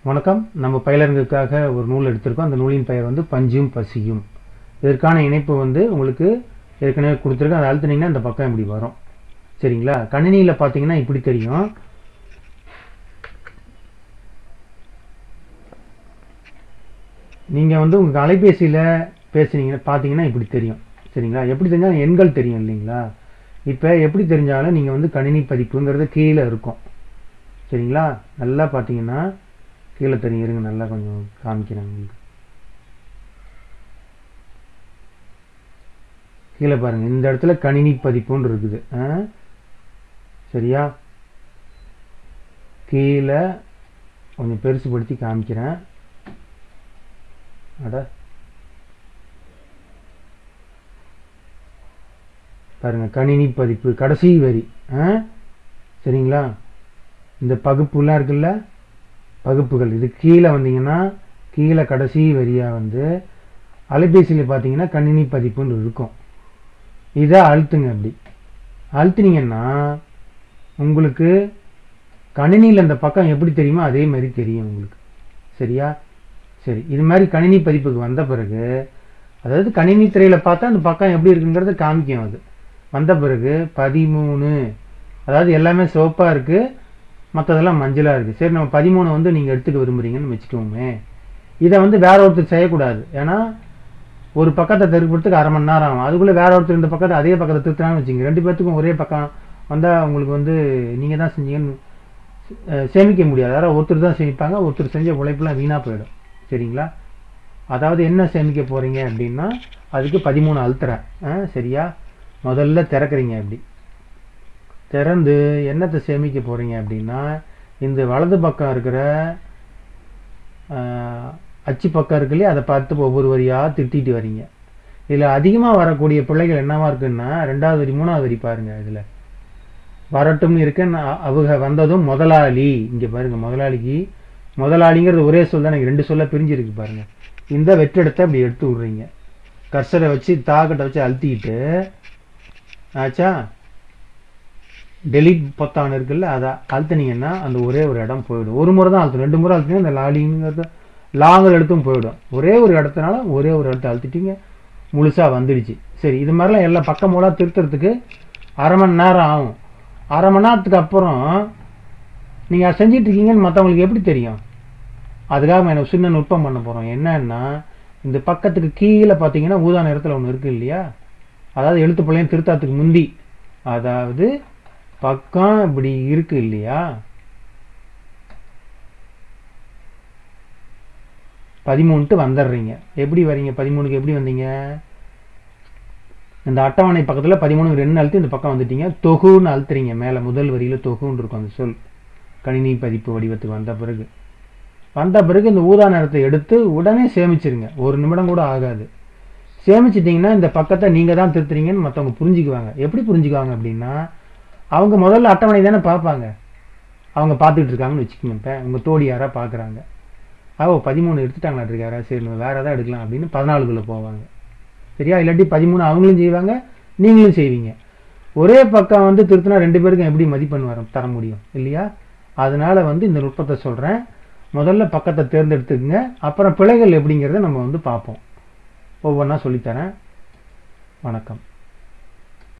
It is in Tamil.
வணக்கம் நம்ம பயிலரங்குக்காக ஒரு நூல் எடுத்திருக்கோம் அந்த நூலின் பெயர் வந்து பஞ்சும் பசியும் இதற்கான இணைப்பு வந்து உங்களுக்கு ஏற்கனவே கொடுத்துருக்கேன் அதை அழுத்துனீங்கன்னா இந்த பக்கம் இப்படி வரும் சரிங்களா கணினியில் பார்த்தீங்கன்னா இப்படி தெரியும் நீங்கள் வந்து உங்கள் அலைபேசியில் பேசுனீங்கன்னா பார்த்தீங்கன்னா இப்படி தெரியும் சரிங்களா எப்படி தெரிஞ்சாலும் எண்கள் தெரியும் இல்லைங்களா இப்போ எப்படி தெரிஞ்சாலும் நீங்கள் வந்து கணினி பதிப்புங்கிறது கீழே இருக்கும் சரிங்களா நல்லா பார்த்தீங்கன்னா கீழே தெரியும் இருங்க நல்லா கொஞ்சம் காமிக்கிறேன் உங்களுக்கு கீழே பாருங்க இந்த இடத்துல கணினி பதிப்புன்னு இருக்குது ஆ? சரியா கீழே கொஞ்சம் பெருசுபடுத்தி காமிக்கிறேன் அட பாருங்க கணினி பதிப்பு கடைசி வரி ஆ? சரிங்களா இந்த பகுப்புலாம் இருக்குல்ல பகுப்புகள் இது கீழே வந்தீங்கன்னா கீழே கடைசி வரியா வந்து அலைபேசியில் பார்த்தீங்கன்னா கணினி பதிப்புன்னு இருக்கும் இதை அழுத்துங்க அப்படி அழுத்துனீங்கன்னா உங்களுக்கு கணினியில் அந்த பக்கம் எப்படி தெரியுமோ அதே மாதிரி தெரியும் உங்களுக்கு சரியா சரி இது மாதிரி கணினி பதிப்புக்கு வந்த பிறகு அதாவது கணினி திரையில் பார்த்தா அந்த பக்கம் எப்படி இருக்குங்கிறத காமிக்கும் அது வந்த பிறகு பதிமூணு அதாவது எல்லாமே சிவப்பாக இருக்குது மற்றதெல்லாம் மஞ்சளாக இருக்குது சரி நம்ம பதிமூணு வந்து நீங்கள் எடுத்துக்க விரும்புறீங்கன்னு வச்சுக்கோமே இதை வந்து வேற ஒருத்தர் செய்யக்கூடாது ஏன்னா ஒரு பக்கத்தை திருப்பறதுக்கு அரை மணி நேரம் ஆகும் அதுக்குள்ளே வேற ஒருத்தர் இந்த பக்கத்தை அதே பக்கத்தை திருத்தினான்னு வச்சுங்க ரெண்டு பேர்த்துக்கும் ஒரே பக்கம் வந்தால் உங்களுக்கு வந்து நீங்கள் தான் செஞ்சீங்கன்னு அஹ், சேமிக்க முடியாது யாராவது ஒருத்தர் தான் சேமிப்பாங்க ஒருத்தர் செஞ்ச உழைப்புலாம் வீணாக போயிடும் சரிங்களா அதாவது என்ன சேமிக்க போகிறீங்க அப்படின்னா அதுக்கு பதிமூணு அழுத்துறேன் ஆ, சரியா முதல்ல திறக்கிறீங்க அப்படி திறந்து என்னத்தை சேமிக்க போகிறீங்க அப்படின்னா இந்த வலது பக்கம் இருக்கிற ஆஹ், அச்சு பக்கம் இருக்கு இல்லையா அதை பார்த்து ஒவ்வொரு வரியாக திட்டிட்டு வரீங்க இதில் அதிகமாக வரக்கூடிய பிள்ளைகள் என்னவா இருக்குன்னா ரெண்டாவது வரி மூணாவது வரி பாருங்க இதில் வரட்டும்னு இருக்கு நான் அவங்க வந்ததும் முதலாளி இங்கே பாருங்க முதலாளிக்கு முதலாளிங்கிறது ஒரே சொல் தான் எனக்கு ரெண்டு சொல்ல பிரிஞ்சிருக்கு பாருங்க இந்த வெற்றிடத்தை அப்படி எடுத்து விடுறீங்க கர்சரை வச்சு தாக்கட்டை வச்சு அழுத்திக்கிட்டு ஆச்சா டெலிட் பொத்தான் இருக்குல்ல அதை அழுத்துனீங்கன்னா அந்த ஒரே ஒரு இடம் போயிடும் ஒரு முறை தான் அழுத்தணும் ரெண்டு முறை அழுத்தினா அந்த லாலிங்கிறது லாங்கர் எடுத்தும் போயிடும் ஒரே ஒரு இடத்துனால ஒரே ஒரு இடத்த அழுத்திட்டீங்க முழுசா வந்துடுச்சு சரி இது மாதிரிலாம் எல்லா பக்கமெல்லாம் திருத்துறதுக்கு அரை மணி நேரம் ஆகும் அரை மணி நேரத்துக்கு அப்புறம் நீங்கள் அதை செஞ்சிட்டு இருக்கீங்கன்னு மற்றவங்களுக்கு எப்படி தெரியும் அதுக்காக எனக்கு சின்ன நுட்பம் பண்ண போகிறோம் என்னன்னா இந்த பக்கத்துக்கு கீழே பார்த்தீங்கன்னா ஊதா நிறத்தில் ஒன்று இருக்கு இல்லையா அதாவது எழுத்து பிள்ளையும் திருத்தாத்துக்கு முந்தி அதாவது பக்கம் இப்படி இருக்கு இல்லையா பதிமூணுட்டு வந்துடுறீங்க எப்படி வரீங்க பதிமூணுக்கு எப்படி வந்தீங்க இந்த அட்டவணை பக்கத்தில் பதிமூணுக்கு ரெண்டு அழுத்தி இந்த பக்கம் வந்துட்டீங்க தொகுன்னு அழுத்துறீங்க மேலே முதல் வரியில் தொகுன்னு இருக்கும் அந்த சொல் கணினி பதிப்பு வடிவத்துக்கு வந்த பிறகு வந்த பிறகு இந்த ஊதா நிறத்தை எடுத்து உடனே சேமிச்சிருங்க ஒரு நிமிடம் கூட ஆகாது சேமிச்சிட்டிங்கன்னா இந்த பக்கத்தை நீங்கள் தான் திருத்துறீங்கன்னு மற்றவங்க புரிஞ்சுக்குவாங்க எப்படி புரிஞ்சுக்குவாங்க அப்படின்னா அவங்க முதல்ல அட்டவணை தானே பார்ப்பாங்க அவங்க பார்த்துட்டு இருக்காங்கன்னு வச்சுக்கோங்க இப்போ உங்கள் தோடி யாரா பார்க்குறாங்க ஓ பதிமூணு எடுத்துட்டாங்களா இருக்காரா சரி நம்ம வேறு எதாவது எடுக்கலாம் அப்படின்னு பதினாலுக்குள்ளே போவாங்க சரியா இல்லாட்டி பதிமூணு அவங்களும் செய்வாங்க நீங்களும் செய்வீங்க ஒரே பக்கம் வந்து திருத்தினா ரெண்டு பேருக்கும் எப்படி மதிப்பெண் வர தர முடியும் இல்லையா அதனால வந்து இந்த நுட்பத்தை சொல்கிறேன் முதல்ல பக்கத்தை தேர்ந்தெடுத்துக்கங்க அப்புறம் பிழைகள் எப்படிங்கிறத நம்ம வந்து பார்ப்போம் ஒவ்வொன்றா சொல்லித்தரேன் வணக்கம்